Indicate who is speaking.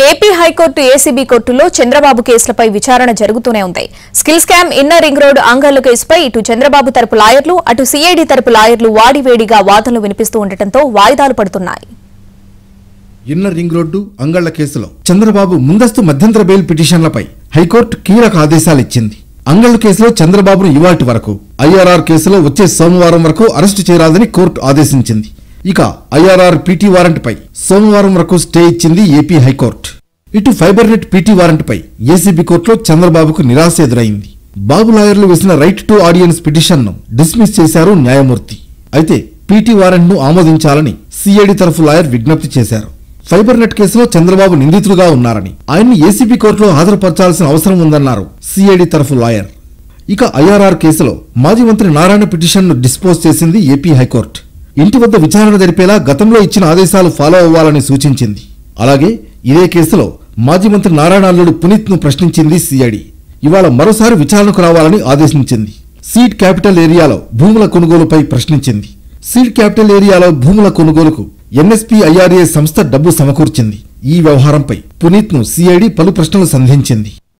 Speaker 1: AP high court ACB కోర్టులో చంద్రబాబు కేసులపై విచారణ జరుగుతూనే ఉంది skill scam inner ring road Angallu కేసుపై ఇటు చంద్రబాబు తరపు లాయర్లు అటు సీఐడీ తరపు లాయర్లు వాడివేడిగా వాదనలు వినిపిస్తూ ఉండటంతో వాయిదాలు పడుతున్నాయి
Speaker 2: ఇన్నర్ రింగ్ రోడ్డు అంగళ్ల కేసులో చంద్రబాబు ముందస్తు మధ్యంతర బెయిల్ పిటిషన్లపై హైకోర్టు కీలక ఆదేశాలు ఇచ్చింది అంగళ్ల కేసులో చంద్రబాబును ఇవాటి వరకు ఐఆర్ఆర్ కేసులో వచ్చే సోమవారం వరకు అరెస్టు చేయాలని కోర్టు ఆదేశించింది ఇక ఐఆర్ఆర్ పీటీ వారెంట్పై సోమవారం వరకు స్టే ఇచ్చింది ఏపీ హైకోర్టు ఇటు ఫైబర్ నెట్ పీటీ వారెంట్పై ఏసీబీ కోర్టులో చంద్రబాబుకు నిరాశ ఎదురైంది బాబు లాయర్లు వేసిన రైట్ టు ఆడియన్స్ పిటిషన్ను డిస్మిస్ చేశారు న్యాయమూర్తి అయితే పీటీ వారెంట్ను ఆమోదించాలని సిఐడి తరఫు లాయర్ విజ్ఞప్తి చేశారు ఫైబర్ నెట్ కేసులో చంద్రబాబు నిందితులుగా ఉన్నారని ఆయన్ని ఏసీబీ కోర్టులో హాజరుపరచాల్సిన అవసరం ఉందన్నారు సిఐడి తరఫు లాయర్ ఇక ఐఆర్ఆర్ కేసులో మాజీ మంత్రి నారాయణ పిటిషన్ను డిస్పోజ్ చేసింది ఏపీ హైకోర్టు ఇంటి వద్ద విచారణ జరిపేలా గతంలో ఇచ్చిన ఆదేశాలు ఫాలో అవ్వాలని సూచించింది అలాగే ఇదే కేసులో మాజీ మంత్రి నారాయణ అల్లుడు పునీత్ను ప్రశ్నించింది సిఐడి ఇవాళ మరోసారి విచారణకు రావాలని ఆదేశించింది సీడ్ క్యాపిటల్ ఏరియాలో భూముల కొనుగోలుపై ప్రశ్నించింది సీడ్ క్యాపిటల్ ఏరియాలో భూముల కొనుగోలుకు ఎన్ఎస్పీ ఐఆర్ఏ సంస్థ డబ్బు సమకూర్చింది ఈ వ్యవహారంపై పునీత్ను సిఐడి పలు ప్రశ్నలు సంధించింది